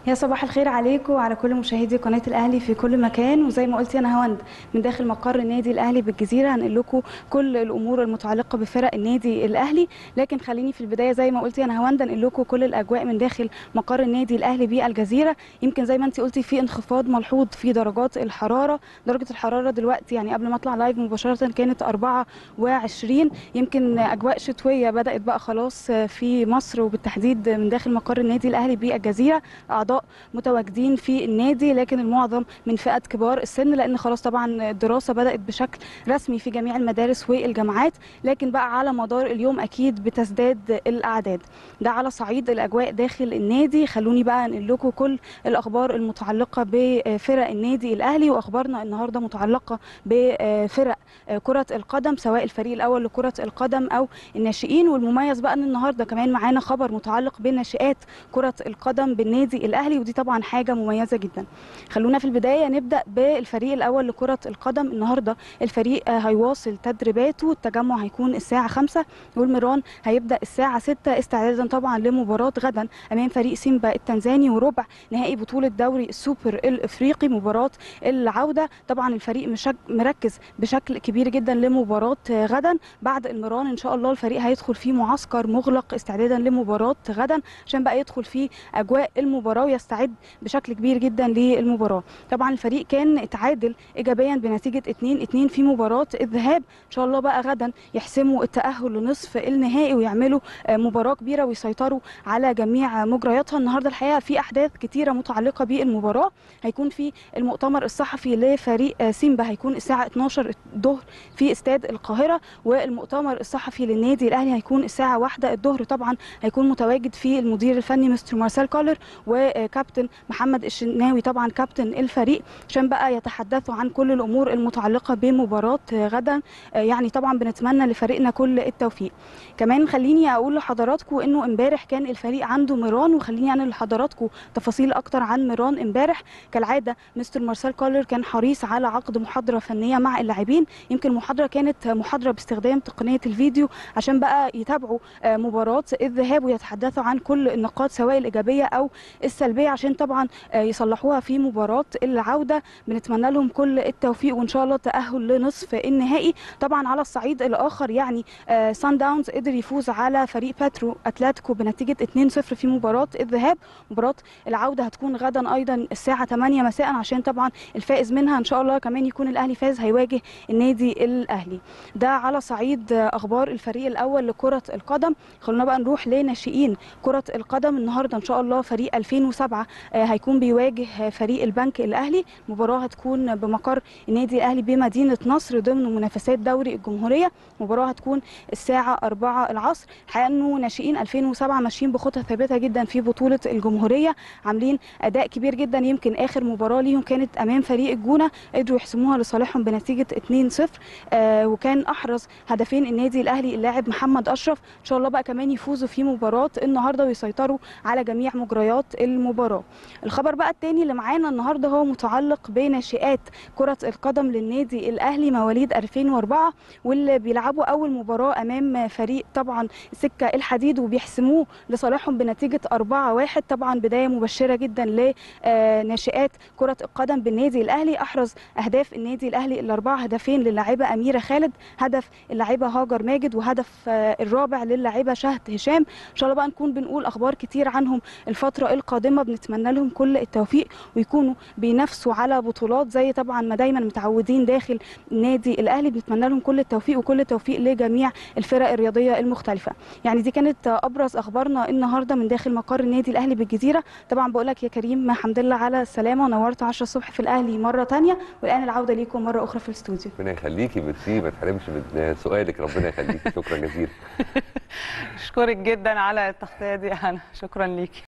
يا صباح الخير عليكم وعلى كل مشاهدي قناه الاهلي في كل مكان وزي ما قلت انا هوند من داخل مقر النادي الاهلي بالجزيره هنقل لكم كل الامور المتعلقه بفرق النادي الاهلي لكن خليني في البدايه زي ما قلت انا هوند انقل لكم كل الاجواء من داخل مقر النادي الاهلي بالجزيره يمكن زي ما انت قلتي في انخفاض ملحوظ في درجات الحراره درجه الحراره دلوقتي يعني قبل ما اطلع لايف مباشره كانت 24 يمكن اجواء شتويه بدات بقى خلاص في مصر وبالتحديد من داخل مقر النادي الاهلي بالجزيره اعضاء متواجدين في النادي لكن المعظم من فئه كبار السن لان خلاص طبعا الدراسه بدات بشكل رسمي في جميع المدارس والجامعات لكن بقى على مدار اليوم اكيد بتزداد الاعداد ده على صعيد الاجواء داخل النادي خلوني بقى انقل لكم كل الاخبار المتعلقه بفرق النادي الاهلي واخبارنا النهارده متعلقه بفرق كره القدم سواء الفريق الاول لكره القدم او الناشئين والمميز بقى ان النهارده كمان معانا خبر متعلق بناشئات كره القدم بالنادي الاهلي ودي طبعا حاجه مميزه جدا خلونا في البدايه نبدا بالفريق الاول لكره القدم النهارده الفريق هيواصل تدريباته التجمع هيكون الساعه 5 والمران هيبدا الساعه 6 استعدادا طبعا لمباراه غدا امام فريق سيمبا التنزاني وربع نهائي بطوله دوري السوبر الافريقي مباراه العوده طبعا الفريق مشك مركز بشكل كبير جدا لمباراه غدا بعد المران ان شاء الله الفريق هيدخل في معسكر مغلق استعدادا لمباراه غدا عشان بقى يدخل في اجواء المباراه ويستعد بشكل كبير جدا للمباراه طبعا الفريق كان اتعادل ايجابيا بنتيجه 2 2 في مباراه الذهاب ان شاء الله بقى غدا يحسموا التاهل لنصف النهائي ويعملوا مباراه كبيره ويسيطروا على جميع مجرياتها النهارده الحقيقه في احداث كتيره متعلقه بالمباراه هيكون في المؤتمر الصحفي لفريق سيمبا هيكون الساعه 12 الظهر في استاد القاهره والمؤتمر الصحفي للنادي الاهلي هيكون الساعه 1 الظهر طبعا هيكون متواجد فيه المدير الفني مستر مارسيل كولر وكابتن محمد الشناوي طبعا كابتن الفريق عشان بقى يتحدثوا عن كل الامور المتعلقه بمباراه غدا يعني طبعا بنتمنى لفريقنا كل التوفيق كمان خليني اقول لحضراتكم انه امبارح كان الفريق عنده ميران وخليني انقل لحضراتكم تفاصيل اكتر عن ميران امبارح كالعاده مستر مارسيل كولر كان حريص على عقد محاضره فنيه مع اللاعبين يمكن المحاضره كانت محاضره باستخدام تقنيه الفيديو عشان بقى يتابعوا مباراه الذهاب ويتحدثوا عن كل النقاط سواء الايجابيه او السلبيه عشان طبعا يصلحوها في مباراه العوده بنتمنى لهم كل التوفيق وان شاء الله تاهل لنصف النهائي طبعا على الصعيد الاخر يعني سان داونز قدر يفوز على فريق باترو اتلتيكو بنتيجه 2-0 في مباراه الذهاب مباراه العوده هتكون غدا ايضا الساعه 8 مساء عشان طبعا الفائز منها ان شاء الله كمان يكون الاهلي فاز هيواجه النادي الاهلي ده على صعيد اخبار الفريق الاول لكره القدم خلونا بقى نروح لناشئين كره القدم النهارده ان شاء الله فريق 2007 هيكون بيواجه فريق البنك الاهلي المباراه هتكون بمقر النادي الاهلي بمدينه نصر ضمن منافسات دوري الجمهوريه المباراه هتكون الساعه 4 العصر الحقيقه انه ناشئين 2007 ماشيين بخطى ثابته جدا في بطوله الجمهوريه عاملين اداء كبير جدا يمكن اخر مباراه ليهم كانت امام فريق الجونه قدروا يحسموها لصالحهم بنتيجه 2-0 آه وكان احرز هدفين النادي الاهلي اللاعب محمد اشرف ان شاء الله بقى كمان يفوزوا في مباراه النهارده ويسيطروا على جميع مجريات المباراه الخبر بقى الثاني اللي معانا النهارده هو متعلق بناشئات كره القدم للنادي الاهلي مواليد 2004 واللي بيلعبوا اول مباراه امام فريق طبعا سكه الحديد وبيحسموه لصالحهم بنتيجه 4-1 طبعا بدايه مبشره جدا لناشئات كره القدم بالنادي الاهلي احرز اهداف النادي الاهلي الاربعه هدفين للاعيبه اميره خالد هدف اللاعيبه هاجر ماجد وهدف الرابع للاعيبه شهد هشام ان شاء الله بقى نكون بنقول اخبار كتير عنهم الفتره القادمه بنتمنى لهم كل التوفيق ويكونوا بينافسوا على بطولات زي طبعا ما دايما متعودين داخل النادي الاهلي بنتمنى لهم كل التوفيق وكل التوفيق لجميع الفرق الرياضيه المختلفه يعني دي كانت ابرز اخبارنا النهارده من داخل مقر النادي الاهلي بالجزيره طبعا بقول لك يا كريم الحمد لله على السلامه ونورت 10 الصبح في الاهلي مره ثانيه والان العوده ليكم مره اخرى في الاستوديو ربنا يخليكي ميرسي ما تحرمش من سؤالك ربنا يخليكي شكرا جزيلا اشكرك جدا على التغطيه دي انا شكرا ليكي